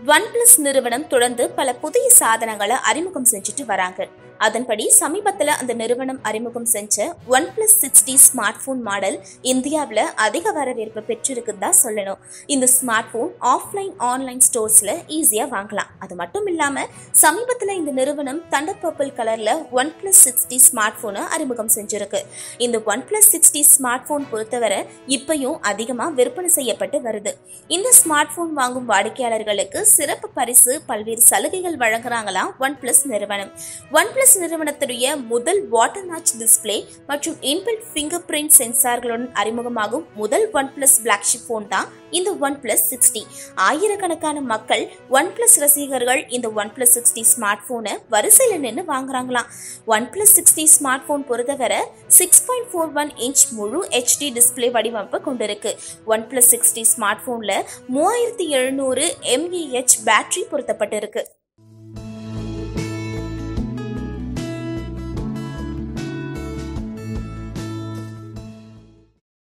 one OnePlus நிறுவனம் தொடர்ந்து பல புதிய சாதனங்களை அறிமுகம் செஞ்சுட்டு வராங்க அதன்படி சமீபத்தில் அந்த நிறுவனம் அறிமுகம் செஞ்ச OnePlus sixty smartphone மாடல் இந்தியாவில் அதிக வரவேற்பு பெற்றிருக்குன்னு தான் சொல்லணும் இந்த ஸ்மார்ட் போன் ஆஃப்லைன் ஆன்லைன் ஸ்டோர்ஸில் ஈஸியாக வாங்கலாம் அது மட்டும் இல்லாமல் சமீபத்தில் இந்த நிறுவனம் தண்டர் பர்பிள் கலரில் ஒன் பிளஸ் சிக்ஸ்டி ஸ்மார்ட் ஃபோனை அறிமுகம் செஞ்சிருக்கு இந்த OnePlus sixty smartphone பொறுத்தவரை இப்பயும் அதிகமாக விற்பனை செய்யப்பட்டு வருது இந்த ஸ்மார்ட் போன் வாங்கும் வாடிக்கையாளர்களுக்கு சிறப்பு பரிசு பல்வேறு சலுகைகள் வழங்குறாங்களாம் ஒன் பிளஸ் நிறுவனம் ஒன் பிளஸ் நிறுவனத்துடைய முதல் வாட்டர் நாச் டிஸ்ப்ளே மற்றும் இன்பில்ட் ஃபிங்கர் பிரிண்ட் சென்சார்களுடன் அறிமுகமாகும் முதல் ஒன் பிளஸ் பிளாக்ஷிப் போன் தான் இந்த ஒன் பிளஸ் சிக்ஸ்டி ஆயிரக்கணக்கான மக்கள் ஒன் பிளஸ் ரசிகர்கள் இந்த ஒன் பிளஸ் சிக்ஸ்டி ஸ்மார்ட் போனை வரிசையில் நின்று வாங்குறாங்களாம் OnePlus sixty smartphone பொறுத்தவரை six point four one inch முழு ஹெச்டி டிஸ்பிளே வடிவமைப்பு கொண்டிருக்கு ஒன் பிளஸ் சிக்ஸ்டி ஸ்மார்ட் போனில் மூவாயிரத்தி எழுநூறு எம்ஏஹெச் பேட்டரி பொருத்தப்பட்டிருக்கு